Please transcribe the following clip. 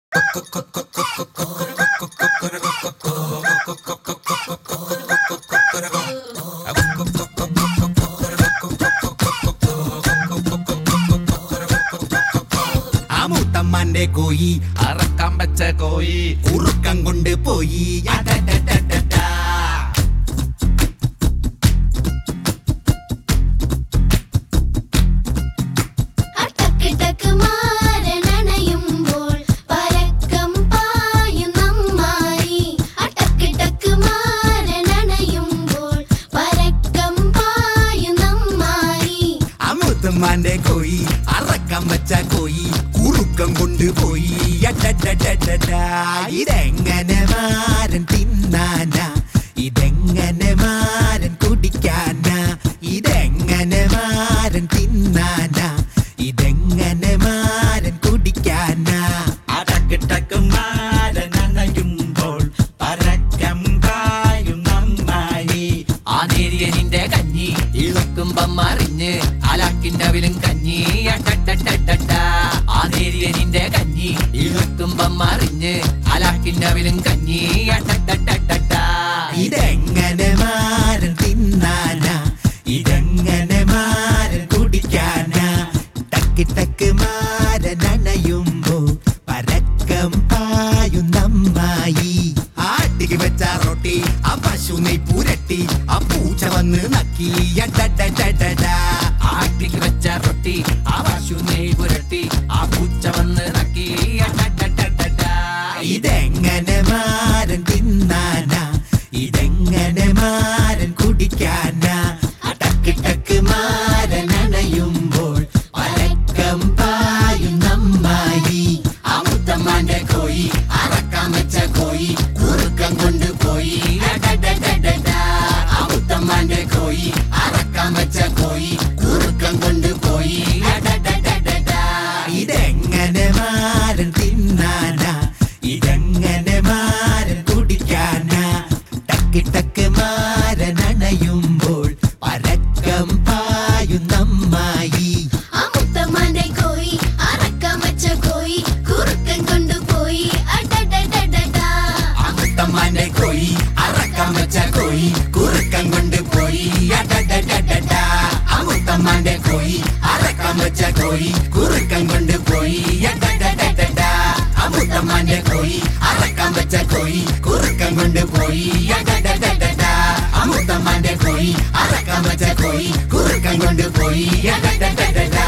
ആ മൂത്തമ്മാന്റെ കോയി അറക്കാൻ വെച്ച കോയി ഉറുക്കം കൊണ്ട് പോയി അടടടടടാ. അട്ടക്ക് ടക്ക് മാരനണയുമ്പോൾ പരക്കം പായും നമ്മാരി അട്ടക്ക് ടക്ക് മാരനണയുമ്പോൾ പരക്കം പായും നമ്മാരി ആ മൂത്തമ്മാന്റെ കോയി അറക്കം വെച്ച കോയി ഉറുക്കം കൊണ്ട് പോയി അടടടടടാ. ഇതെങ്ങനെ മാരൻ തിന്നാനാ ഇതെങ്ങനെ മാരൻ കുടിക്കാനാ ഇതെങ്ങനെ മാരൻ തിന്നാനാ ഇതെങ്ങനെ മാരൻ കുടിക്കാനാ അടക്കിട്ടക്കുമാരനണയുമ്പോൾ പരക്കം കായും നന്നായി ആ നേരിയ നിന്റെ കഞ്ഞി ഇളക്കുമ്പം മറിഞ്ഞ് അലാക്കിന്റെ വിലും കഞ്ഞി അടടടടട. ആ നേരിയ നിന്റെ കഞ്ഞി ഇളക്കുമ്പം മറിഞ്ഞ് അലാക്കിന്റെ വിലും കഞ്ഞി അടടടടട. ഇതെങ്ങനെ മാരൻ തിന്നാനാ ഇതെങ്ങനെ മാരൻ കുടിക്കാനാ ടക്ക് ടക്ക് മാരൻ അണയുമ്പോ പരക്കം പായുന്നമ്മായി ആട്ടിക്ക് വെച്ച റൊട്ടി ആ പശു നെയ് പുരട്ടി ആ പൂച്ച വന്ന് നക്കി അടടടടടാ. ആട്ടിക്ക് വെച്ച റൊട്ടി ആ പശു നെയ് പുരട്ടി ആ പൂച്ച വന്ന് നക്കി അടടടടട. ഇതെങ്ങനെ മാരൻ തിന്നാനാ ഇതെങ്ങനെ മാരൻ കുടിക്കാനാ ടക്ക് ടക്ക് മാരൻ അണയുമ്പോൾ പരക്കം പായുന്നമ്മായി ആ മുത്തമ്മാന്റെ കോയി അറക്കാൻ വെച്ച കോയി കുറുക്കം കൊണ്ടുപോയി അടടടടടാ. ആ മുത്തമ്മാന്റെ കോയി അറക്കാൻ വെച്ച കോയി കുറുക്കം കൊണ്ടുപോയി അടടടടടാ. ഇതെങ്ങനെ മാരൻ തിന്നാനാ ഇതെങ്ങനെ മാരൻ കുടിക്കാനാ ടക്ക് ടക്ക് മാരൻ അണയുമ്പോൾ പരക്കം പായുന്നമ്മായി ആ മുത്തമ്മാന്റെ കോയി അറക്കാൻ വെച്ച കോയി കുറുക്കൻ കൊണ്ടുപോയി അടടടടടാ മുത്തമ്മാന്റെ കോയി അറക്കാൻ വെച്ച കോയി കുറുക്കം കൊണ്ടുപോയി അടടടടടാ. ആ മുത്തമ്മാന്റെ കോയി അറക്കാൻ വെച്ച കോയി കുറുക്കം കൊണ്ടുപോയി അടടടടടാ. ആ മുത്തമ്മാന്റെ കോയി അറക്കാൻ വെച്ച കോയി കുറുക്കം കൊണ്ടുപോയി അടടടടടാ. ആ മുത്തമ്മാന്റെ കോയി അറക്കാൻ വെച്ച കോയി കുറുക്കം കൊണ്ടുപോയി അടടടടടാ.